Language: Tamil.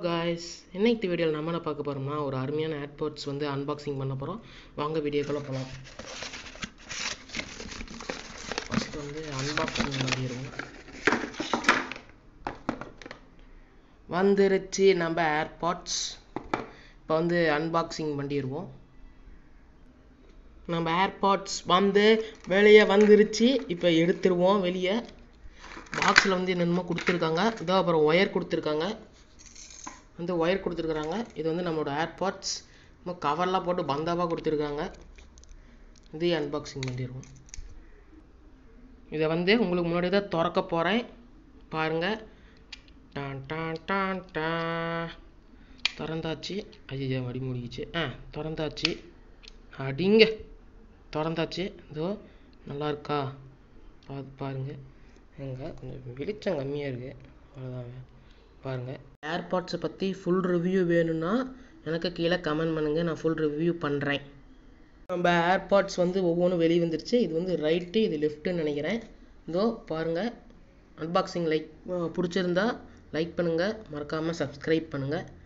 காய்ஸ் இன்னைக்கு வீடியோவில் நம்ம என்ன பார்க்க போகிறோம்னா ஒரு அருமையான ஏர்போர்ட்ஸ் வந்து அன்பாக்சிங் பண்ண போகிறோம் வாங்க வீடியோக்குள்ளே போகலாம் ஃபஸ்ட்டு வந்து அன்பாக்சிங் பண்ணிடுவோம் வந்துருச்சு நம்ம ஏர்பாட்ஸ் இப்போ வந்து அன்பாக்சிங் பண்ணிடுவோம் நம்ம ஏர்பாட்ஸ் வந்து வெளியே வந்துருச்சு இப்போ எடுத்துருவோம் வெளியே பாக்ஸில் வந்து என்னென்னமோ கொடுத்துருக்காங்க இதோ அப்புறம் ஒயர் கொடுத்துருக்காங்க வந்து ஒயர் கொடுத்துருக்குறாங்க இது வந்து நம்மளோட ஏர்பாட்ஸ் நம்ம கவர்லாம் போட்டு பந்தாவாக கொடுத்துருக்காங்க இதையும் அன்பாக்சிங் பண்ணிடுவோம் இதை வந்து உங்களுக்கு முன்னாடி தான் திறக்க போகிறேன் பாருங்கள் டான் டான் டான் டான் திறந்தாச்சு ஐயோ அடி முடிக்கிச்சு ஆ திறந்தாச்சு அடிங்க திறந்தாச்சு இதோ நல்லா இருக்கா பார்த்து பாருங்கள் எங்க கொஞ்சம் வெளிச்சம் கம்மியாக இருக்குது அவ்வளோதாங்க பாருங்கள் ஏர்பாட்ஸை பற்றி ஃபுல் ரிவ்யூ வேணும்னா எனக்கு கீழே கமெண்ட் பண்ணுங்கள் நான் ஃபுல் ரிவ்யூ பண்ணுறேன் நம்ம ஏர்பாட்ஸ் வந்து ஒவ்வொன்றும் வெளியே வந்துருச்சு இது வந்து ரைட்டு இது லெஃப்ட்டுன்னு நினைக்கிறேன் இதோ பாருங்கள் அன்பாக்சிங் லைக் பிடிச்சிருந்தா லைக் பண்ணுங்கள் மறக்காமல் சப்ஸ்கிரைப் பண்ணுங்கள்